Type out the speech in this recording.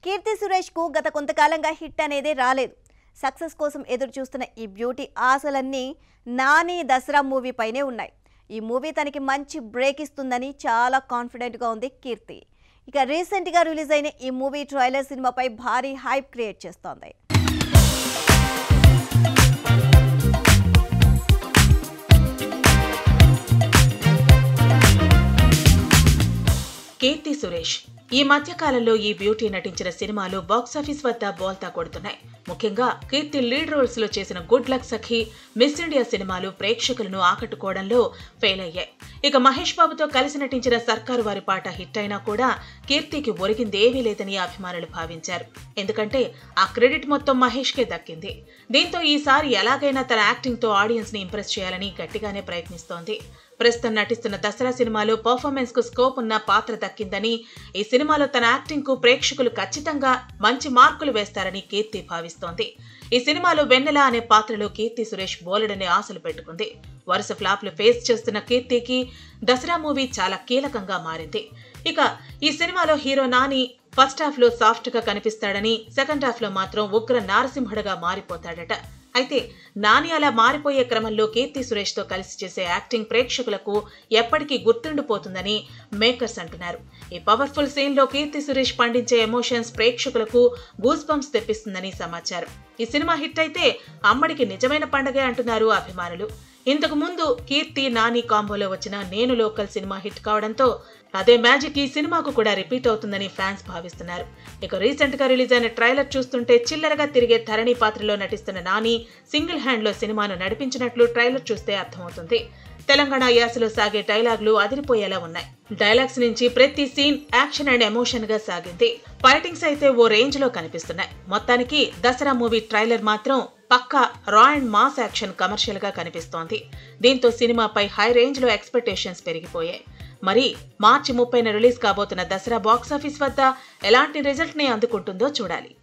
కీర్తి సురేష్కు గత కొంతకాలంగా హిట్ అనేది రాలేదు సక్సెస్ కోసం ఎదురు చూస్తున్న ఈ బ్యూటీ ఆశలన్నీ నాని దసరా మూవీ పైనే ఉన్నాయి ఈ మూవీ తనకి మంచి బ్రేక్ ఇస్తుందని చాలా కాన్ఫిడెంట్గా ఉంది కీర్తి ఇక రీసెంట్గా రిలీజ్ అయిన ఈ మూవీ ట్రైలర్ సినిమాపై భారీ హైప్ క్రియేట్ చేస్తోంది కీర్తి సురేష్ ఈ మధ్య కాలంలో ఈ బ్యూటీ నటించిన సినిమాలు బాక్సాఫీస్ వద్ద బోల్తా కొడుతున్నాయి ముఖ్యంగా కీర్తి లీడ్ రోల్స్ లో చేసిన good luck Sakhi miss India సినిమాలు ప్రేక్షకులను ఆకట్టుకోవడంలో ఫెయిల్ అయ్యాయి ఇక మహేష్ బాబుతో కలిసి నటించిన సర్కారు వారి పాట హిట్ అయినా కూడా కీర్తికి ఒరిగిందేమీ లేదని అభిమానులు భావించారు ఎందుకంటే ఆ క్రెడిట్ మొత్తం మహేష్ కే దక్కింది దీంతో ఈసారి ఎలాగైనా తన యాక్టింగ్ తో ఆడియన్స్ ని ఇంప్రెస్ చేయాలని గట్టిగానే ప్రయత్నిస్తోంది ప్రస్తుతం నటిస్తున్న దసరా సినిమాలో పర్ఫార్మెన్స్ కు స్కోప్ ఉన్న పాత్ర దక్కిందని ఈ సినిమాలో తన యాక్టింగ్ కు ప్రేక్షకులు ఖచ్చితంగా మంచి మార్కులు వేస్తారని కీర్తి భావిస్తోంది ఈ సినిమాలో వెన్నెల అనే పాత్రలో కీర్తి సురేష్ బోలెడని ఆశలు పెట్టుకుంది వరుస ఫ్లాప్లు ఫేస్ చేస్తున్న కీర్తికి దసరా మూవీ చాలా కీలకంగా మారింది ఇక ఈ సినిమాలో హీరో నాని ఫస్ట్ హాఫ్ లో సాఫ్ట్ గా కనిపిస్తాడని సెకండ్ హాఫ్ లో మాత్రం ఉగ్ర నారసింహుడుగా మారిపోతాడట అయితే నాని అలా మారిపోయే క్రమంలో కీర్తి సురేష్ తో కలిసి చేసే యాక్టింగ్ ప్రేక్షకులకు ఎప్పటికీ గుర్తుండిపోతుందని మేకర్స్ అంటున్నారు ఈ పవర్ఫుల్ సీన్ లో కీర్తి సురేష్ పండించే ఎమోషన్స్ ప్రేక్షకులకు గూస్ బంప్స్ తెప్పిస్తుందని సమాచారం ఈ సినిమా హిట్ అయితే అమ్మడికి నిజమైన పండగే అంటున్నారు అభిమానులు ఇంతకు ముందు కీర్తి నాని కాంబోలో వచ్చిన నేను లోకల్ సినిమా హిట్ కావడంతో అదే మ్యాజిక్ ఈ సినిమాకు కూడా రిపీట్ అవుతుందని ఫ్యాన్స్ భావిస్తున్నారు ఇక రీసెంట్ గా రిలీజ్ అయిన ట్రైలర్ చూస్తుంటే చిల్లరగా తిరిగే ధరణి పాత్రలో నటిస్తున్న నాని సింగిల్ హ్యాండ్ లో సినిమాను నడిపించినట్లు ట్రైలర్ చూస్తే అర్థమవుతుంది తెలంగాణ యాసలో సాగే డైలాగులు అదిరిపోయేలా ఉన్నాయి డైలాగ్స్ నుంచి ప్రతి సీన్ యాక్షన్ అండ్ ఎమోషన్ గా సాగింది ఫైటింగ్స్ అయితే ఓ రేంజ్ లో కనిపిస్తున్నాయి మొత్తానికి దసరా మూవీ ట్రైలర్ మాత్రం పక్కా రా అండ్ మాస్ యాక్షన్ కమర్షియల్ గా కనిపిస్తోంది దీంతో సినిమాపై హై రేంజ్ లో ఎక్స్పెక్టేషన్స్ పెరిగిపోయాయి మరి మార్చి ముప్పైన రిలీజ్ కాబోతున్న దసరా బాక్సాఫీస్ వద్ద ఎలాంటి రిజల్ట్ ని అందుకుంటుందో చూడాలి